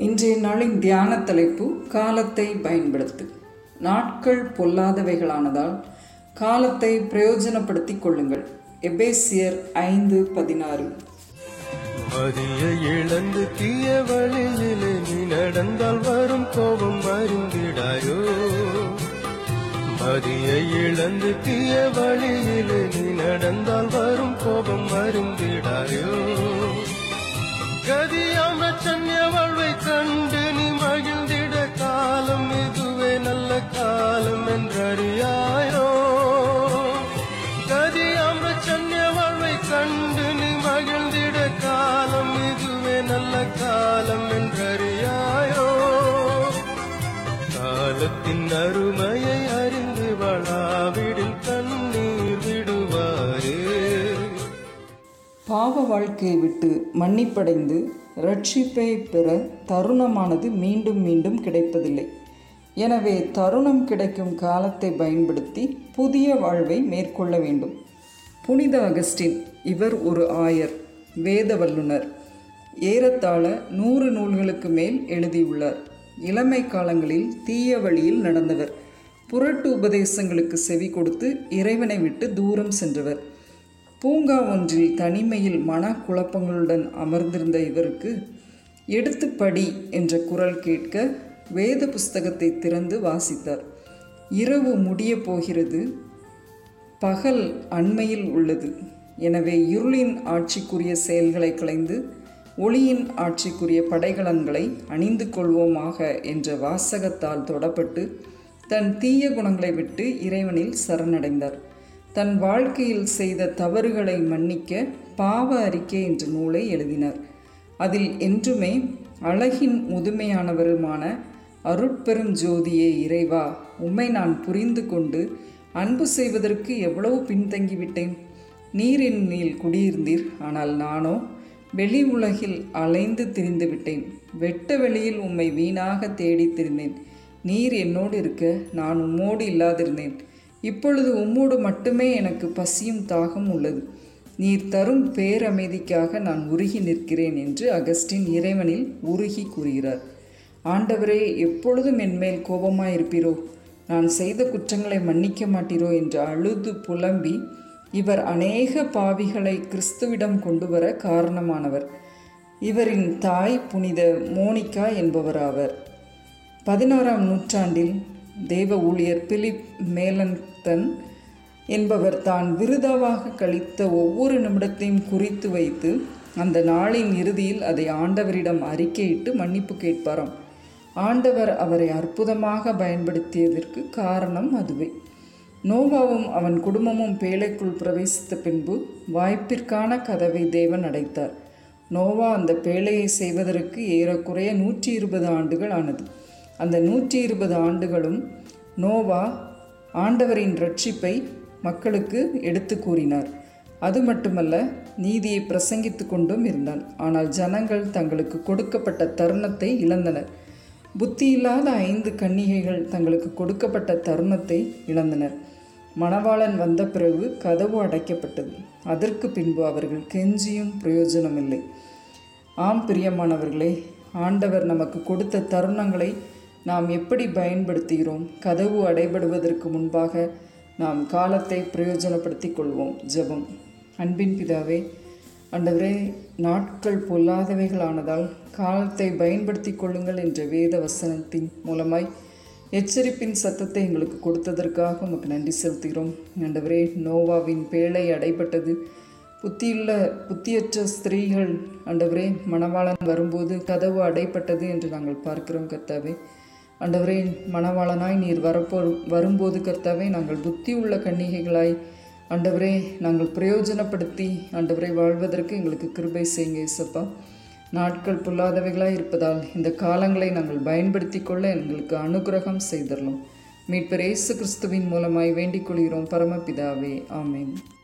இன்றைய நாளின் தியான தலைப்பு காலத்தை பயன்படுத்து நாட்கள் பொல்லாதவைகளானதால் காலத்தை பிரயோஜனப்படுத்திக் கொள்ளுங்கள் எபேசியர் ஐந்து பதினாறு மதிய இழந்து தீய வழியிலே நீ நடந்தால் வரும் கோபம் அறிந்திடாயோ மதிய இழந்து தீய வழியிலே நீ நடந்தால் வரும் கோபம் அறிந்திடாயோ கதியாம் ரச்சன்ய வாழ்வை கண்டு நீ மகிழ்ந்திட காலம் இதுவே நல்ல காலம் என்றறியாயோ கதியாம் ரச்சன்ய வாழ்வை கண்டு நீ மகிழ்ந்திட காலம் இதுவே நல்ல காலம் என்றறியாயோ காலத்தின் அருமையை அறிந்து வளாவிடில் கண்ணீர் விடுவாரே பாவ வாழ்க்கையை விட்டு மன்னிப்படைந்து ரட்சிப்பை பெற தருணமானது மீண்டும் மீண்டும் கிடைப்பதில்லை எனவே தருணம் கிடைக்கும் காலத்தை பயன்படுத்தி புதிய வாழ்வை மேற்கொள்ள வேண்டும் புனித அகஸ்டின் இவர் ஒரு ஆயர் வேத வல்லுனர் ஏறத்தாழ நூறு நூல்களுக்கு மேல் எழுதியுள்ளார் இளமை காலங்களில் தீய வழியில் நடந்தவர் புரட்டு உபதேசங்களுக்கு செவி கொடுத்து இறைவனை விட்டு தூரம் சென்றவர் பூங்கா ஒன்றில் தனிமையில் மனக்குழப்பங்களுடன் அமர்ந்திருந்த இவருக்கு எடுத்து படி என்ற குரல் கேட்க வேத புஸ்தகத்தை திறந்து வாசித்தார் இரவு முடியப் போகிறது பகல் அண்மையில் உள்ளது எனவே இருளின் ஆட்சிக்குரிய செயல்களை களைந்து ஒளியின் ஆட்சிக்குரிய படைகலன்களை அணிந்து கொள்வோமாக என்ற வாசகத்தால் தொடப்பட்டு தன் தீய குணங்களை விட்டு இறைவனில் சரணடைந்தார் தன் வாழ்க்கையில் செய்த தவறுகளை மன்னிக்க பாவ அறிக்கை என்ற நூலை எழுதினார் அதில் என்றுமே அழகின் முதுமையானவருமான அருட்பெரும் ஜோதியே இறைவா உம்மை நான் புரிந்து கொண்டு அன்பு செய்வதற்கு எவ்வளவு பின்தங்கிவிட்டேன் நீர் என்னில் குடியிருந்தீர் ஆனால் நானோ வெளி உலகில் அலைந்து திரிந்து விட்டேன் வெட்ட வெளியில் உம்மை வீணாக தேடித் திரிந்தேன் நீர் என்னோடு இருக்க நான் உம்மோடு இல்லாதிருந்தேன் இப்பொழுது உம்மோடு மட்டுமே எனக்கு பசியும் தாகம் உள்ளது நீர் தரும் பேரமைதிக்காக நான் உருகி நிற்கிறேன் என்று அகஸ்டின் இறைவனில் உருகி கூறுகிறார் ஆண்டவரே எப்பொழுதும் என்மேல் கோபமாயிருப்பீரோ நான் செய்த குற்றங்களை மன்னிக்க மாட்டீரோ என்று அழுது புலம்பி இவர் அநேக பாவிகளை கிறிஸ்துவிடம் கொண்டு வர காரணமானவர் இவரின் தாய் புனித மோனிகா என்பவராவர் பதினாறாம் நூற்றாண்டில் தேவ ஊழியர் பிலிப் மேலன்தன் என்பவர் தான் விருதாவாக கழித்த ஒவ்வொரு நிமிடத்தையும் குறித்து வைத்து அந்த நாளின் இறுதியில் அதை ஆண்டவரிடம் அறிக்கையிட்டு மன்னிப்பு கேட்பாராம் ஆண்டவர் அவரை அற்புதமாக பயன்படுத்தியதற்கு காரணம் அதுவே நோவாவும் அவன் குடும்பமும் பேழைக்குள் பிரவேசித்த பின்பு வாய்ப்பிற்கான கதவை தேவன் அடைத்தார் நோவா அந்த பேழையை செய்வதற்கு ஏறக்குறைய நூற்றி இருபது ஆண்டுகள் ஆனது அந்த நூற்றி இருபது ஆண்டுகளும் நோவா ஆண்டவரின் ரட்சிப்பை மக்களுக்கு எடுத்து கூறினார் அது மட்டுமல்ல நீதியை பிரசங்கித்து கொண்டும் இருந்தான் ஆனால் ஜனங்கள் தங்களுக்கு கொடுக்கப்பட்ட தருணத்தை இழந்தனர் புத்தியில்லாத ஐந்து கன்னிகைகள் தங்களுக்கு கொடுக்கப்பட்ட தருணத்தை இழந்தனர் மணவாளன் வந்த பிறகு கதவு அடைக்கப்பட்டது அதற்கு பின்பு அவர்கள் கெஞ்சியும் பிரயோஜனமில்லை ஆம் பிரியமானவர்களே ஆண்டவர் நமக்கு கொடுத்த தருணங்களை நாம் எப்படி பயன்படுத்துகிறோம் கதவு அடைபடுவதற்கு முன்பாக நாம் காலத்தை பிரயோஜனப்படுத்திக் கொள்வோம் ஜெபம் அன்பின் பிதாவே ஆண்டவரே நாட்கள் பொல்லாதவைகளானதால் காலத்தை பயன்படுத்தி கொள்ளுங்கள் என்ற வேத வசனத்தின் மூலமாய் எச்சரிப்பின் சத்தத்தை எங்களுக்கு கொடுத்ததற்காக உமக்கு நன்றி செலுத்துகிறோம் ஆண்டவரே நோவாவின் பேழை அடைபட்டது புத்தியுள்ள புத்தியற்ற ஸ்திரீகள் ஆண்டவரே மணவாளன் வரும்போது கதவு அடைப்பட்டது என்று நாங்கள் பார்க்கிறோம் கர்த்தாவே ஆண்டவரே மணவாளனாய் நீர் வரப்போ வரும்போது கர்த்தாவே நாங்கள் புத்தி உள்ள கன்னிகைகளாய் ஆண்டவரே நாங்கள் பிரயோஜனப்படுத்தி ஆண்டவரை வாழ்வதற்கு எங்களுக்கு கிருபை செய்யுங்க இசப்பா நாட்கள் பொல்லாதவைகளாய் இருப்பதால் இந்த காலங்களை நாங்கள் பயன்படுத்தி கொள்ள எங்களுக்கு அனுகிரகம் செய்தரலாம் மீட்பர் இயேசு கிறிஸ்துவின் மூலமாய் வேண்டிக் கொள்கிறோம் பரமபிதாவே ஆமேன்